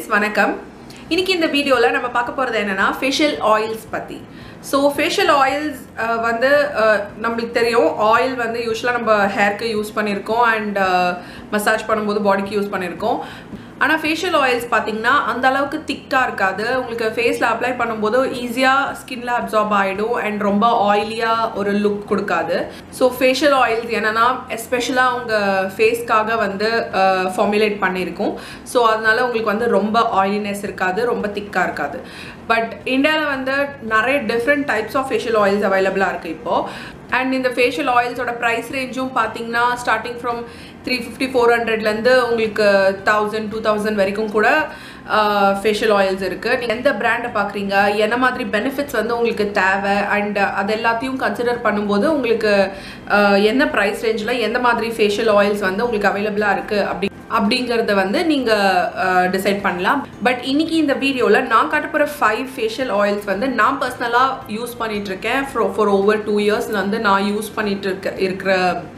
friends வணக்கம் இன்னைக்கு இந்த வீடியோவில் நம்ம பார்க்க போகிறது என்னன்னா ஃபேஷியல் ஆயில்ஸ் பற்றி ஸோ ஃபேஷியல் ஆயில்ஸ் வந்து அஹ், நம்மளுக்கு தெரியும் ஆயில் வந்து யூஸ்வலாக நம்ம ஹேர்க்கு யூஸ் பண்ணியிருக்கோம் அண்ட் மசாஜ் பண்ணும்போது பாடிக்கு யூஸ் பண்ணியிருக்கோம் ஆனால் ஃபேஷியல் ஆயில்ஸ் பார்த்தீங்கன்னா அந்த அளவுக்கு திக்காக இருக்காது உங்களுக்கு ஃபேஸில் அப்ளை பண்ணும்போது ஈஸியாக ஸ்கின்ல அப்சார்ப் ஆகிடும் அண்ட் ரொம்ப ஆயிலியாக ஒரு லுக் கொடுக்காது ஸோ ஃபேஷியல் ஆயில்ஸ் என்னன்னா எஸ்பெஷலாக உங்கள் ஃபேஸ்க்காக வந்து ஃபார்முலேட் பண்ணியிருக்கோம் ஸோ அதனால உங்களுக்கு வந்து ரொம்ப ஆயிலினஸ் இருக்காது ரொம்ப திக்காக இருக்காது பட் இந்தியாவில் வந்து நிறைய different types of facial oils அவைலபிளாக இருக்குது இப்போது அண்ட் இந்த ஃபேஷியல் ஆயில்ஸோட ப்ரைஸ் ரேஞ்சும் பார்த்தீங்கன்னா starting from three fifty four ஹண்ட்ரட்லேருந்து உங்களுக்கு தௌசண்ட் டூ தௌசண்ட் வரைக்கும் கூட ஃபேஷியல் ஆயில்ஸ் இருக்குது நீங்கள் எந்த பிராண்டை பார்க்குறீங்க என்ன மாதிரி பெனிஃபிட்ஸ் வந்து உங்களுக்கு தேவை அண்ட் அது எல்லாத்தையும் கன்சிடர் பண்ணும்போது உங்களுக்கு ஆஹ், என்ன ப்ரைஸ் ரேஞ்சில் எந்த மாதிரி ஃபேஷியல் ஆயில்ஸ் வந்து உங்களுக்கு அவைலபிளாக இருக்குது அப்படி அப்படிங்கிறத வந்து நீங்கள் டிசைட் பண்ணலாம் பட் இன்னைக்கு இந்த வீடியோவில் நான் காட்ட போகிற ஃபைவ் ஃபேஷியல் ஆயில்ஸ் வந்து நான் பர்சனலாக யூஸ் பண்ணிட்டு இருக்கேன் for for over two years வந்து நான் யூஸ் பண்ணிட்டு இருக்க இருக்கிற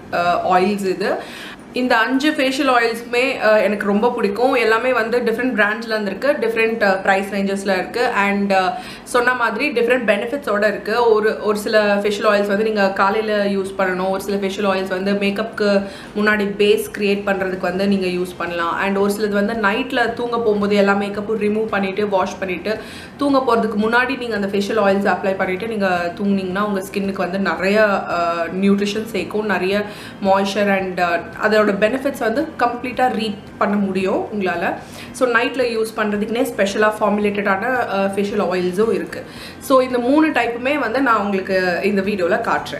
ஆயில்ஸ் இது இந்த அஞ்சு ஃபேஷியல் ஆயில்ஸுமே எனக்கு ரொம்ப பிடிக்கும் எல்லாமே வந்து டிஃப்ரெண்ட் பிராண்ட்ஸ்லேருந்து இருக்குது டிஃப்ரெண்ட் ப்ரைஸ் ரேஞ்சஸில் இருக்குது அண்ட் சொன்ன மாதிரி டிஃப்ரெண்ட் பெனிஃபிட்ஸோட இருக்குது ஒரு ஒரு சில ஃபேஷியல் ஆயில்ஸ் வந்து நீங்கள் காலையில் யூஸ் பண்ணணும் ஒரு சில ஃபேஷியல் ஆயில்ஸ் வந்து மேக்கப்புக்கு முன்னாடி பேஸ் க்ரியேட் பண்ணுறதுக்கு வந்து நீங்கள் யூஸ் பண்ணலாம் அண்ட் ஒரு சிலது வந்து நைட்டில் தூங்க போகும்போது எல்லா மேக்கப்பும் ரிமூவ் பண்ணிவிட்டு வாஷ் பண்ணிவிட்டு தூங்க போகிறதுக்கு முன்னாடி நீங்கள் அந்த ஃபேஷியல் ஆயில்ஸ் அப்ளை பண்ணிவிட்டு நீங்கள் தூங்குனீங்கன்னா உங்கள் ஸ்கின்னுக்கு வந்து நிறைய நியூட்ரிஷன் சேர்க்கும் நிறைய மாய்ஸ்சர் அண்ட் அதோட பெனிஃபிட்ஸ் வந்து கம்ப்ளீட்டாக ரீட் பண்ண முடியும் உங்களால் ஸோ நைட்டில் யூஸ் பண்ணுறதுக்குனே ஸ்பெஷலாக ஃபார்முலேட்டடான ஃபேஷியல் ஆயில்ஸும் இருக்குது ஸோ இந்த மூணு டைப்புமே வந்து நான் உங்களுக்கு இந்த வீடியோவில் காட்டுறேன்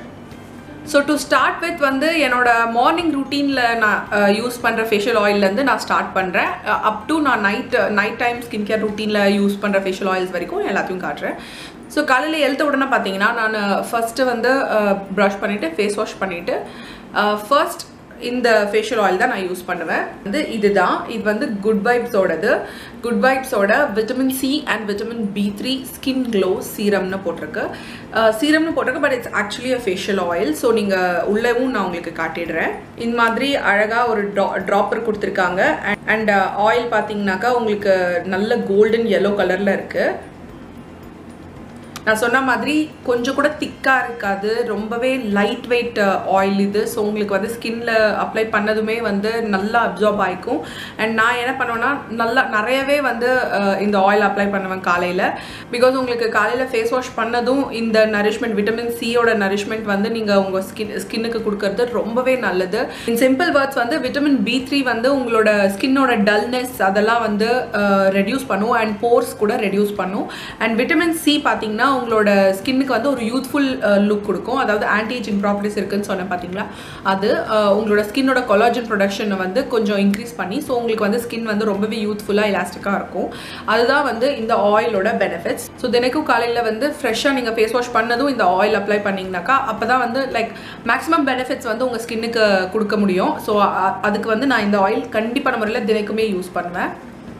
ஸோ டு ஸ்டார்ட் வித் வந்து என்னோட மார்னிங் ரூட்டீனில் நான் யூஸ் பண்ணுற ஃபேஷியல் ஆயிலேருந்து நான் ஸ்டார்ட் பண்ணுறேன் அப் டு நான் night night time skin care ரூட்டீனில் யூஸ் பண்ணுற ஃபேஷியல் ஆயில்ஸ் வரைக்கும் எல்லாத்தையும் காட்டுறேன் ஸோ காலையில் எழுத்த உடனே பார்த்தீங்கன்னா நான் ஃபஸ்ட்டு வந்து ப்ரஷ் பண்ணிவிட்டு ஃபேஸ் வாஷ் பண்ணிவிட்டு ஃபர்ஸ்ட் இந்த ஃபேஷியல் ஆயில் தான் நான் யூஸ் பண்ணுவேன் வந்து இதுதான் இது வந்து குட் வைப்ஸோடது குட் வைப்ஸோட vitamin C and vitamin B three skin glow சீரம்னு போட்டிருக்கு சீரம்னு போட்டிருக்கு but it's actually a facial oil so நீங்கள் உள்ளவும் நான் உங்களுக்கு காட்டிடுறேன் இந்த மாதிரி அழகாக ஒரு ட்ரா ட்ராப்பர் கொடுத்துருக்காங்க அண்ட் ஆயில் பார்த்தீங்கன்னாக்கா உங்களுக்கு நல்ல கோல்டன் yellow கலரில் இருக்குது நான் சொன்ன மாதிரி கொஞ்சம் கூட திக்காக இருக்காது ரொம்பவே லைட் வெயிட் ஆயில் இது ஸோ உங்களுக்கு வந்து ஸ்கின்ல அப்ளை பண்ணதுமே வந்து நல்லா அப்சார்ப் ஆகிக்கும் அண்ட் நான் என்ன பண்ணுவேன்னா நல்லா நிறையவே வந்து அஹ், இந்த ஆயில் அப்ளை பண்ணுவேன் காலையில் பிகாஸ் உங்களுக்கு காலையில் ஃபேஸ் வாஷ் பண்ணதும் இந்த நரிஷ்மெண்ட் விட்டமின் சியோட நரிஷ்மெண்ட் வந்து நீங்கள் உங்கள் ஸ்கின் ஸ்கின்னுக்கு கொடுக்கறது ரொம்பவே நல்லது இன் சிம்பிள் வேர்ட்ஸ் வந்து விட்டமின் பி த்ரீ வந்து உங்களோட ஸ்கின்னோட டல்னஸ் அதெல்லாம் வந்து ரெடியூஸ் பண்ணும் அண்ட் போர்ஸ் கூட ரெடியூஸ் பண்ணும் அண்ட் விட்டமின் சி பார்த்தீங்கன்னா உங்களோட ஸ்கின்னுக்கு வந்து ஒரு யூத்ஃபுல் லுக் கொடுக்கும் அதாவது ஆன்டி ஏஜிங் ப்ராப்பர்ட்டிஸ் இருக்குன்னு சொன்னேன் பார்த்தீங்களா அது அஹ், உங்களோட ஸ்கின்னோட கொலாஜன் ப்ரொடக்ஷனை வந்து கொஞ்சம் இன்க்ரீஸ் பண்ணி ஸோ உங்களுக்கு வந்து ஸ்கின் வந்து ரொம்பவே யூத்ஃபுல்லாக எலாஸ்டிக்காக இருக்கும் அதுதான் வந்து இந்த ஆயிலோட பெனிஃபிட்ஸ் ஸோ தினைக்கும் காலையில் வந்து ஃப்ரெஷ்ஷாக நீங்கள் ஃபேஸ் வாஷ் பண்ணதும் இந்த ஆயில் அப்ளை பண்ணிங்கனாக்கா அப்போ தான் வந்து லைக் மேக்ஸிமம் பெனிஃபிட்ஸ் வந்து உங்கள் ஸ்கின்னுக்கு கொடுக்க முடியும் ஸோ அதுக்கு வந்து நான் இந்த ஆயில் கண்டிப்பான முறையில் தினைக்குமே யூஸ் பண்ணுவேன்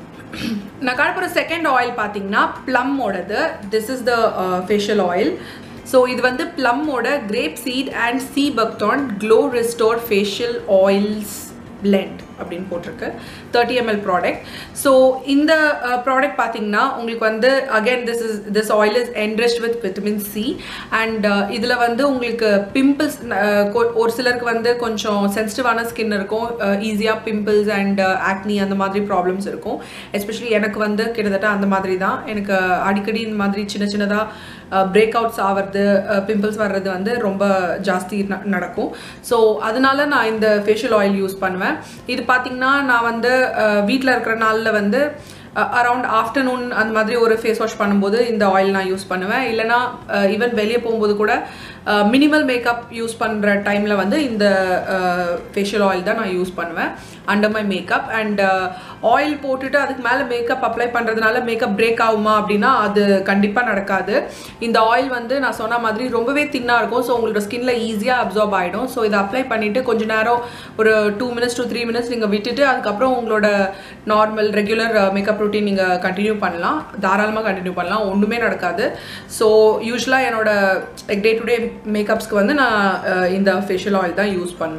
நான் காணப்போகிற செகண்ட் ஆயில் பார்த்தீங்கன்னா ப்ளம்மோடது this is the facial oil so இது வந்து ப்ளம்மோட grape seed and sea buckthorn glow restore facial oils blend அப்படின்னு போட்டிருக்கு தேர்ட்டி எம்எல் ப்ராடக்ட் ஸோ இந்த ப்ராடக்ட் பார்த்தீங்கன்னா உங்களுக்கு வந்து again this is this oil is enriched with vitamin C and இதில் வந்து உங்களுக்கு பிம்பிள்ஸ் ஒரு சிலருக்கு வந்து கொஞ்சம் சென்சிட்டிவான ஸ்கின் இருக்கும் ஈஸியாக பிம்பிள்ஸ் அண்ட் ஆக்னி அந்த மாதிரி ப்ராப்ளம்ஸ் இருக்கும் எஸ்பெஷலி எனக்கு வந்து கிட்டத்தட்ட அந்த மாதிரி தான் எனக்கு அடிக்கடி இந்த மாதிரி சின்ன சின்னதாக பிரேக் அவுட்ஸ் ஆகிறது பிம்பிள்ஸ் வர்றது வந்து ரொம்ப ஜாஸ்தி ந- நடக்கும் ஸோ அதனால நான் இந்த ஃபேஷியல் ஆயில் யூஸ் பண்ணுவேன் இது பார்த்தீங்கன்னா நான் வந்து வீட்டில் இருக்கிற நாளில் வந்து அரவுண்ட் ஆஃப்டர்நூன் அந்த மாதிரி ஒரு ஃபேஸ் வாஷ் பண்ணும்போது இந்த ஆயில் நான் யூஸ் பண்ணுவேன் இல்லைனா ஈவன் வெளியே போகும்போது கூட மினிமல் மேக்கப் யூஸ் பண்ணுற டைமில் வந்து இந்த ஃபேஷியல் ஆயில் தான் நான் யூஸ் பண்ணுவேன் under my makeup and oil போட்டுட்டு அதுக்கு மேலே மேக்கப் அப்ளை பண்ணுறதுனால மேக்கப் பிரேக் ஆகுமா அப்படின்னா அது கண்டிப்பாக நடக்காது இந்த ஆயில் வந்து நான் சொன்ன மாதிரி ரொம்பவே தின்னாக இருக்கும் ஸோ உங்களோட ஸ்கின்ல ஈஸியாக அப்சார்ப் ஆகிடும் ஸோ இதை அப்ளை பண்ணிவிட்டு கொஞ்ச நேரம் ஒரு two minutes to three minutes நீங்கள் விட்டுட்டு அதுக்கப்புறம் உங்களோட நார்மல் ரெகுலர் மேக்கப் ரொட்டீன் நீங்கள் கண்டினியூ பண்ணலாம் தாராளமாக கண்டினியூ பண்ணலாம் ஒன்றுமே நடக்காது ஸோ யூஸ்வலாக என்னோட டே டு டே மேக்கப்ஸ்க்கு வந்து நான் அஹ், இந்த ஃபேஷியல் ஆயில் தான் யூஸ் பண்ணுவேன்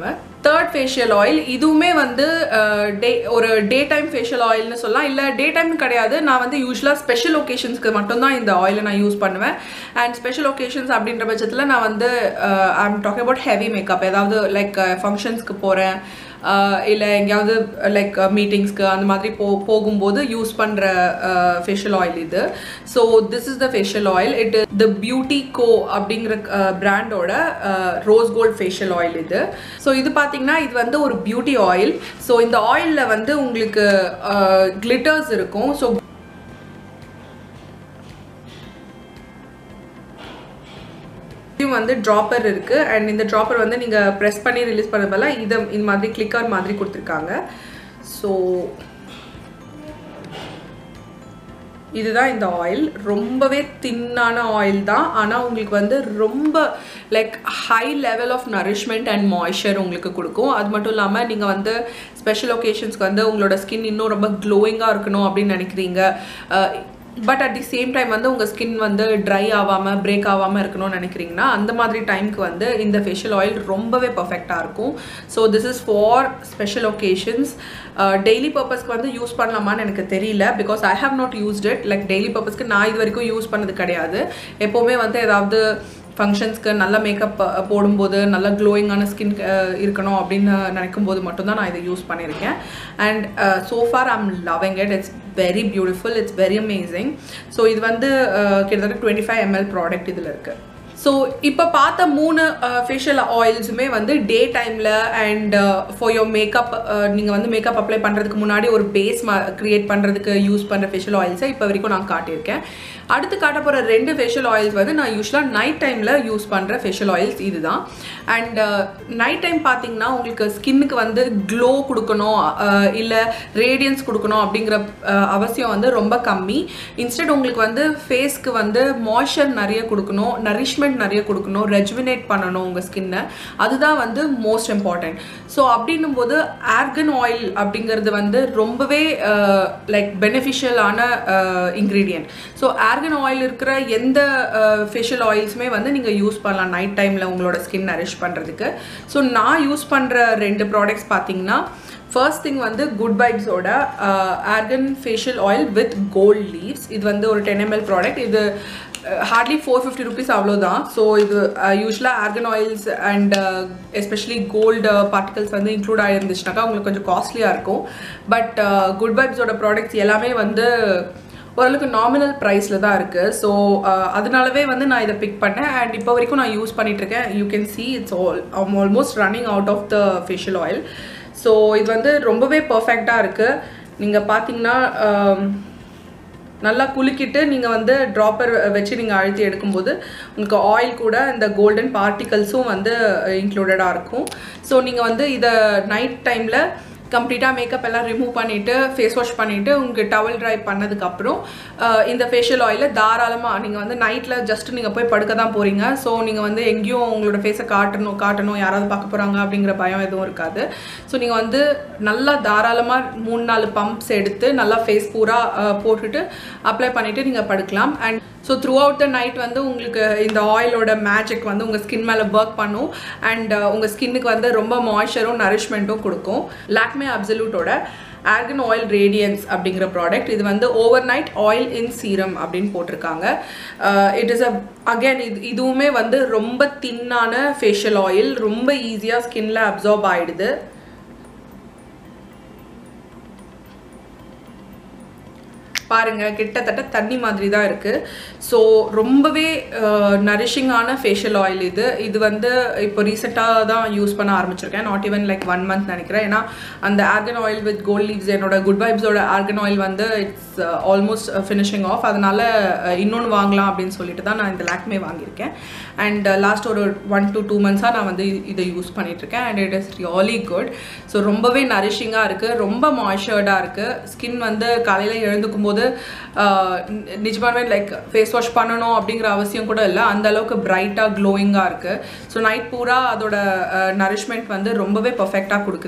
தேர்ட் ஃபேஷியல் ஆயில் இதுவுமே வந்து டே ஒரு டே டைம் ஃபேஷியல் ஆயில்னு சொல்லலாம் இல்லை டே டைம் கிடையாது நான் வந்து யூஸ்வலாக ஸ்பெஷல் ஒகேஷன்ஸ்க்கு மட்டும்தான் இந்த ஆயிலை நான் யூஸ் பண்ணுவேன் அண்ட் ஸ்பெஷல் ஒகேஷன்ஸ் அப்படின்ற பட்சத்தில் நான் வந்து I'm talking about heavy makeup ஏதாவது லைக் ஃபங்க்ஷன்ஸ்க்கு போகிறேன் இல்லை எங்கேயாவது லைக் மீட்டிங்ஸ்க்கு அந்த மாதிரி போ போகும்போது யூஸ் பண்ணுற ஃபேஷியல் ஆயில் இது so this is the facial oil it the beauty co அப்படிங்கிற பிராண்டோட ரோஸ் கோல்ட் ஃபேஷியல் ஆயில் இது ஸோ இது பார்த்தீங்கன்னா இது வந்து ஒரு பியூட்டி ஆயில் ஸோ இந்த ஆயிலில் வந்து உங்களுக்கு கிளிட்டர்ஸ் இருக்கும் ஸோ இதுவும் வந்து ட்ராப்பர் இருக்குது அண்ட் இந்த ட்ராப்பர் வந்து நீங்கள் ப்ரெஸ் பண்ணி ரிலீஸ் பண்ண பதிலா இதை இந்த மாதிரி கிளிக்கர் மாதிரி கொடுத்துருக்காங்க ஸோ இதுதான் இந்த ஆயில் ரொம்பவே தின்னான ஆயில் தான் ஆனால் உங்களுக்கு வந்து ரொம்ப like high level of nourishment and moisture உங்களுக்கு கொடுக்கும் அது மட்டும் இல்லாமல் நீங்கள் வந்து ஸ்பெஷல் ஒகேஷன்ஸ்க்கு வந்து உங்களோட ஸ்கின் இன்னும் ரொம்ப க்ளோயிங்காக இருக்கணும் அப்படின்னு நினைக்கிறீங்க but at the same time வந்து உங்கள் ஸ்கின் வந்து ட்ரை ஆகாமல் பிரேக் ஆகாமல் இருக்கணும்னு நினைக்கிறீங்கன்னா அந்த மாதிரி டைம்க்கு வந்து இந்த ஃபேஷியல் ஆயில் ரொம்பவே பர்ஃபெக்டாக இருக்கும் so this is for special occasions daily பர்பஸ்க்கு வந்து யூஸ் பண்ணலாமான்னு எனக்கு தெரியல because I have not used it like daily பர்பஸ்க்கு நான் இது வரைக்கும் யூஸ் பண்ணது கிடையாது எப்போவுமே வந்து ஏதாவது ஃபங்க்ஷன்ஸ்க்கு நல்ல மேக்கப் போடும்போது நல்ல க்ளோயிங்கான ஸ்கின் இருக்கணும் அப்படின்னு நினைக்கும் போது மட்டும்தான் நான் இதை யூஸ் பண்ணியிருக்கேன் and so far I'm loving it it's very beautiful it's very amazing so இது வந்து கிட்டத்தட்ட டுவெண்ட்டி ஃபைவ் எம்எல் ப்ராடக்ட் இதில் இருக்குது ஸோ இப்போ பார்த்த மூணு ஃபேஷியல் ஆயில்ஸுமே வந்து டே டைமில் அண்ட் ஃபார் யோர் மேக்கப் நீங்கள் வந்து மேக்கப் அப்ளை பண்ணுறதுக்கு முன்னாடி ஒரு பேஸ் க்ரியேட் பண்ணுறதுக்கு யூஸ் பண்ணுற ஃபேஷியல் ஆயில்ஸை இப்போ வரைக்கும் நான் காட்டியிருக்கேன் அடுத்து காட்ட போகிற ரெண்டு ஃபேஷியல் ஆயில்ஸ் வந்து நான் யூஸ்வலாக நைட் டைமில் யூஸ் பண்ணுற ஃபேஷியல் ஆயில்ஸ் இதுதான் அண்ட் நைட் டைம் பார்த்தீங்கன்னா உங்களுக்கு ஸ்கின்னுக்கு வந்து க்ளோ கொடுக்கணும் இல்லை ரேடியன்ஸ் கொடுக்கணும் அப்படிங்கிற அவசியம் வந்து ரொம்ப கம்மி இன்ஸ்டெட் உங்களுக்கு வந்து ஃபேஸ்க்கு வந்து மாய்ஸ்சர் நிறைய கொடுக்கணும் நரிஷ்மெண்ட் நிறைய கொடுக்கணும் ரெஜுவினேட் பண்ணணும் உங்கள் ஸ்கின்னை அதுதான் வந்து மோஸ்ட் இம்பார்ட்டன்ட் ஸோ அப்படின்னும் போது ஆர்கன் ஆயில் அப்படிங்கிறது வந்து ரொம்பவே லைக் பெனிஃபிஷியலான இன்க்ரீடியன்ட் ஸோ ஆர்கன் ஆயில் இருக்கிற எந்த ஃபேஷியல் ஆயில்ஸுமே வந்து நீங்கள் யூஸ் பண்ணலாம் நைட் டைமில் உங்களோட ஸ்கின் நரிஷ் பண்ணுறதுக்கு ஸோ நான் யூஸ் பண்ணுற ரெண்டு ப்ராடக்ட்ஸ் பார்த்தீங்கன்னா ஃபர்ஸ்ட் திங் வந்து குட் வைப்ஸோட argan facial oil with gold leaves இது வந்து ஒரு டென் எம்எல் ப்ராடக்ட் இது ஹார்ட்லி ஃபோர் ஃபிஃப்டி ருபீஸ் அவ்வளோதான் ஸோ இது யூஸ்வலாக argan oils and especially gold particles வந்து இன்க்ளூட் ஆகிருந்துச்சுனாக்கா உங்களுக்கு கொஞ்சம் காஸ்ட்லியாக இருக்கும் பட் குட் வைப்ஸோட ப்ராடக்ட்ஸ் எல்லாமே வந்து ஓரளவுக்கு நாமினல் ப்ரைஸில் தான் இருக்குது ஸோ அதனாலவே வந்து நான் இதை பிக் பண்ணேன் அண்ட் இப்போ வரைக்கும் நான் யூஸ் பண்ணிகிட்ருக்கேன் you can see it's all almost running out of the facial oil so இது வந்து ரொம்பவே பர்ஃபெக்டாக இருக்குது நீங்கள் பார்த்தீங்கன்னா நல்லா குலுக்கிட்டு நீங்கள் வந்து ட்ராப்பர் வச்சு நீங்கள் அழுத்தி எடுக்கும்போது உங்களுக்கு ஆயில் கூட இந்த கோல்டன் பார்ட்டிகல்ஸும் வந்து இன்க்ளூடடாக இருக்கும் ஸோ நீங்கள் வந்து இதை நைட் டைமில் கம்ப்ளீட்டாக மேக்கப் எல்லாம் ரிமூவ் பண்ணிவிட்டு ஃபேஸ் வாஷ் பண்ணிவிட்டு உங்களுக்கு டவல் ட்ரை பண்ணதுக்கப்புறம் இந்த ஃபேஷியல் ஆயிலை தாராளமாக நீங்கள் வந்து நைட்டில் ஜஸ்ட் நீங்கள் போய் படுக்க தான் போகிறீங்க ஸோ நீங்கள் வந்து எங்கேயும் உங்களோட ஃபேஸை காட்டணும் காட்டணும் யாராவது பார்க்க போகிறாங்க அப்படிங்கிற பயம் எதுவும் இருக்காது ஸோ நீங்கள் வந்து நல்லா தாராளமாக மூணு நாலு பம்ப்ஸ் எடுத்து நல்லா ஃபேஸ் பூரா போட்டுட்டு அப்ளை பண்ணிவிட்டு நீங்கள் படுக்கலாம் and so throughout the night வந்து உங்களுக்கு இந்த ஆயிலோட மேஜிக் வந்து உங்கள் ஸ்கின் மேலே ஒர்க் பண்ணும் அண்ட் உங்கள் ஸ்கின்னுக்கு வந்து ரொம்ப மாய்ஸ்சரும் நரிஷ்மெண்ட்டும் கொடுக்கும் லாக்மே அப்சல்யூட்டோட ஆர்கன் ஆயில் ரேடியன்ஸ் அப்படிங்கிற ப்ராடக்ட் இது வந்து overnight oil in serum அப்படின்னு போட்டிருக்காங்க இட் இஸ் அ அகேன் இது இதுவுமே வந்து ரொம்ப தின்னான ஃபேஷியல் ஆயில் ரொம்ப ஈஸியாக ஸ்கின்ல அப்சார்ப் ஆகிடுது பாருங்க கிட்டத்தட்ட தண்ணி மாதிரி தான் இருக்குது ஸோ ரொம்பவே நரிஷிங்கான ஃபேஷியல் ஆயில் இது இது வந்து இப்போ ரீசெண்டாக தான் யூஸ் பண்ண ஆரம்பிச்சிருக்கேன் not even like one month நினைக்கிறேன் ஏன்னா அந்த argan oil with gold leaves என்னோட குட் வைப்ஸோட ஆர்கன் ஆயில் வந்து இட்ஸ் ஆல்மோஸ்ட் ஃபினிஷிங் ஆஃப் அதனால இன்னொன்று வாங்கலாம் அப்படின்னு சொல்லிட்டு தான் நான் இந்த லாக்மே வாங்கியிருக்கேன் அண்ட் லாஸ்ட் ஒரு ஒன் டு டூ மந்த்ஸாக நான் வந்து இதை யூஸ் பண்ணிகிட்ருக்கேன் and it is really good so ரொம்பவே நரிஷிங்காக இருக்குது ரொம்ப மாய்ஸ்சர்டாக இருக்குது ஸ்கின் வந்து காலையில் எழுந்துக்கும் போது நிஜமாவே லைக் ஃபேஸ் வாஷ் பண்ணணும் அப்படிங்கிற அவசியம் கூட இல்லை அந்த அளவுக்கு பிரைட்டாக க்ளோயிங்காக இருக்குது ஸோ நைட் பூரா அதோட நரிஷ்மெண்ட் வந்து ரொம்பவே பர்ஃபெக்டாக கொடுக்குது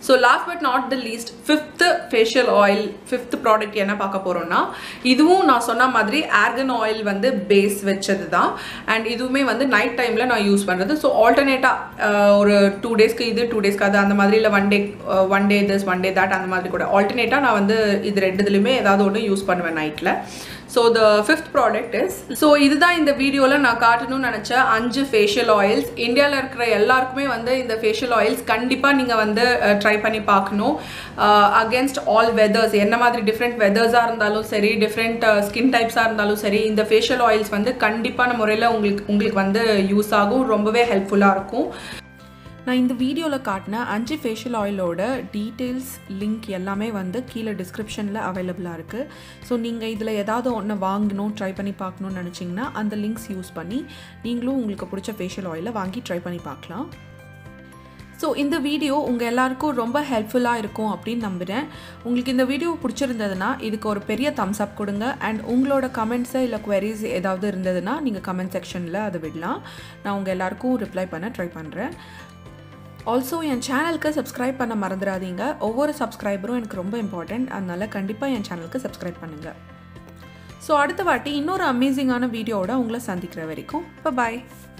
so last but not the least fifth facial oil fifth product என்ன பார்க்க போகிறோம்னா இதுவும் நான் சொன்ன மாதிரி ஆர்கன் ஆயில் வந்து பேஸ் வச்சது தான் அண்ட் இதுவுமே வந்து நைட் டைமில் நான் யூஸ் பண்ணுறது ஸோ ஆல்டர்னேட்டாக ஒரு டூ டேஸ்க்கு இது டூ டேஸ்க்கு அது அந்த மாதிரி இல்லை one day one day this one day that அந்த மாதிரி கூட ஆல்டர்னேட்டாக நான் வந்து இது ரெண்டுதுலையுமே ஏதாவது ஒன்று யூஸ் பண்ணுவேன் நைட்டில் so the fifth product is so இதுதான் இந்த வீடியோவில் நான் காட்டணும்னு நினச்ச அஞ்சு ஃபேஷியல் ஆயில்ஸ் இந்தியாவில் இருக்கிற எல்லாருக்குமே வந்து இந்த ஃபேஷியல் ஆயில்ஸ் கண்டிப்பாக நீங்கள் வந்து ட்ரை பண்ணி பார்க்கணும் அகேன்ஸ்ட் ஆல் வெதர்ஸ் என்ன மாதிரி டிஃப்ரெண்ட் வெதர்ஸாக இருந்தாலும் சரி டிஃப்ரெண்ட் ஸ்கின் டைப்ஸாக இருந்தாலும் சரி இந்த ஃபேஷியல் ஆயில்ஸ் வந்து கண்டிப்பான முறையில் உங்களுக்கு உங்களுக்கு வந்து யூஸ் ஆகும் ரொம்பவே ஹெல்ப்ஃபுல்லாக இருக்கும் நான் இந்த வீடியோவில் காட்டின அஞ்சு ஃபேஷியல் ஆயிலோட டீட்டெயில்ஸ் லிங்க் எல்லாமே வந்து கீழே டிஸ்கிரிப்ஷனில் அவைலபிளாக இருக்குது ஸோ நீங்கள் இதில் ஏதாவது ஒன்று வாங்கணும் ட்ரை பண்ணி பார்க்கணுன்னு நினச்சிங்கன்னா அந்த லிங்க்ஸ் யூஸ் பண்ணி நீங்களும் உங்களுக்கு பிடிச்ச ஃபேஷியல் ஆயிலை வாங்கி ட்ரை பண்ணி பார்க்கலாம் ஸோ இந்த வீடியோ உங்கள் எல்லாருக்கும் ரொம்ப ஹெல்ப்ஃபுல்லாக இருக்கும் அப்படின்னு நம்புகிறேன் உங்களுக்கு இந்த வீடியோ பிடிச்சிருந்ததுன்னா இதுக்கு ஒரு பெரிய தம்ஸ் அப் கொடுங்க அண்ட் உங்களோட கமெண்ட்ஸை இல்லை குவரிஸ் ஏதாவது இருந்ததுன்னா நீங்கள் கமெண்ட் செக்ஷனில் அதை விடலாம் நான் உங்கள் எல்லாருக்கும் ரிப்ளை பண்ண ட்ரை பண்ணுறேன் ஆல்சோ என் சேனலுக்கு சப்ஸ்கிரைப் பண்ண மறந்துடாதீங்க ஒவ்வொரு சப்ஸ்கிரைபரும் எனக்கு ரொம்ப இம்பார்ட்டண்ட் அதனால கண்டிப்பாக என் சேனலுக்கு சப்ஸ்கிரைப் பண்ணுங்கள் ஸோ அடுத்த வாட்டி இன்னொரு அமேசிங்கான வீடியோவோட உங்களை சந்திக்கிற வரைக்கும் பாய்